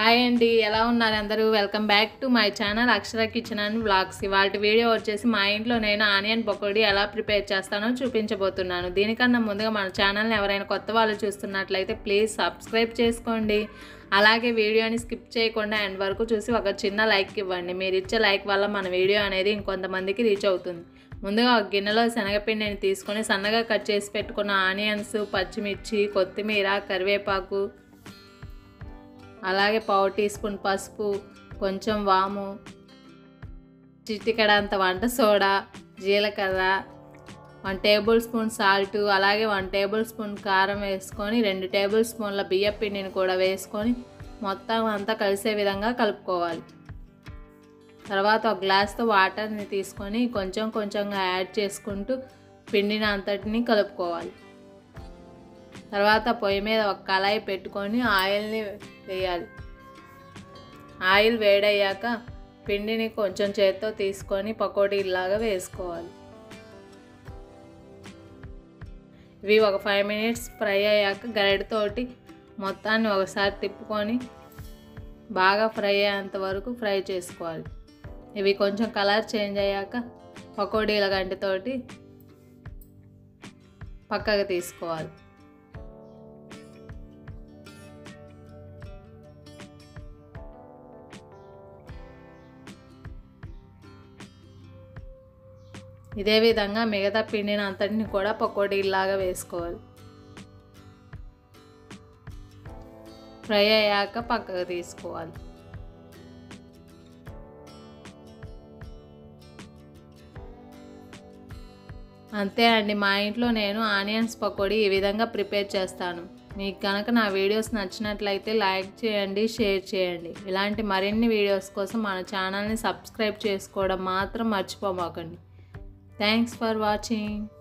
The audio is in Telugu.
హాయ్ అండి ఎలా ఉన్నారు అందరూ welcome back to my channel Akshara kitchen and vlogs ఇవాళ వీడియో వచ్చేసి మా ఇంట్లో నేను ఆనియన్ పకోడీ ఎలా ప్రిపేర్ చేస్తానో చూపించబోతున్నాను దీనికన్నా ముందుగా మన ఛానల్ని ఎవరైనా కొత్త వాళ్ళు చూస్తున్నట్లయితే ప్లీజ్ సబ్స్క్రైబ్ చేసుకోండి అలాగే వీడియోని స్కిప్ చేయకుండా ఎండ్ వరకు చూసి ఒక చిన్న లైక్ ఇవ్వండి మీరు ఇచ్చే లైక్ వల్ల మన వీడియో అనేది ఇంకొంతమందికి రీచ్ అవుతుంది ముందుగా ఒక గిన్నెలో శనగపిండిని తీసుకొని సన్నగా కట్ చేసి పెట్టుకున్న ఆనియన్స్ పచ్చిమిర్చి కొత్తిమీర కరివేపాకు అలాగే పావు టీ స్పూన్ పసుపు కొంచెం వాము చిటికెడంత వంట సోడా జీలకర్ర వన్ టేబుల్ స్పూన్ సాల్ట్ అలాగే వన్ టేబుల్ స్పూన్ కారం వేసుకొని రెండు టేబుల్ స్పూన్ల బియ్య పిండిని కూడా వేసుకొని మొత్తం అంతా కలిసే విధంగా కలుపుకోవాలి తర్వాత ఒక గ్లాస్తో వాటర్ని తీసుకొని కొంచెం కొంచెంగా యాడ్ చేసుకుంటూ పిండిని అంతటిని కలుపుకోవాలి తర్వాత పొయ్యి మీద ఒక కళాయి పెట్టుకొని ఆయిల్ని వేయాలి ఆయిల్ వేడయ్యాక పిండిని కొంచెం చేత్తో తీసుకొని పకోడీలాగా వేసుకోవాలి ఇవి ఒక ఫైవ్ మినిట్స్ ఫ్రై అయ్యాక గరిటతోటి మొత్తాన్ని ఒకసారి తిప్పుకొని బాగా ఫ్రై అయ్యేంత వరకు ఫ్రై చేసుకోవాలి ఇవి కొంచెం కలర్ చేంజ్ అయ్యాక పకోడీల గంటితోటి పక్కకు తీసుకోవాలి ఇదే విధంగా మిగతా పిండిని అంతటిని కూడా పకోడీలాగా వేసుకోవాలి ఫ్రై అయ్యాక పక్కకు తీసుకోవాలి అంతే అండి మా ఇంట్లో నేను ఆనియన్స్ పకోడీ ఈ విధంగా ప్రిపేర్ చేస్తాను మీకు కనుక నా వీడియోస్ నచ్చినట్లయితే లైక్ చేయండి షేర్ చేయండి ఇలాంటి మరిన్ని వీడియోస్ కోసం మన ఛానల్ని సబ్స్క్రైబ్ చేసుకోవడం మాత్రం మర్చిపోమాకండి థ్యాంక్స్ ఫర్ వాచింగ్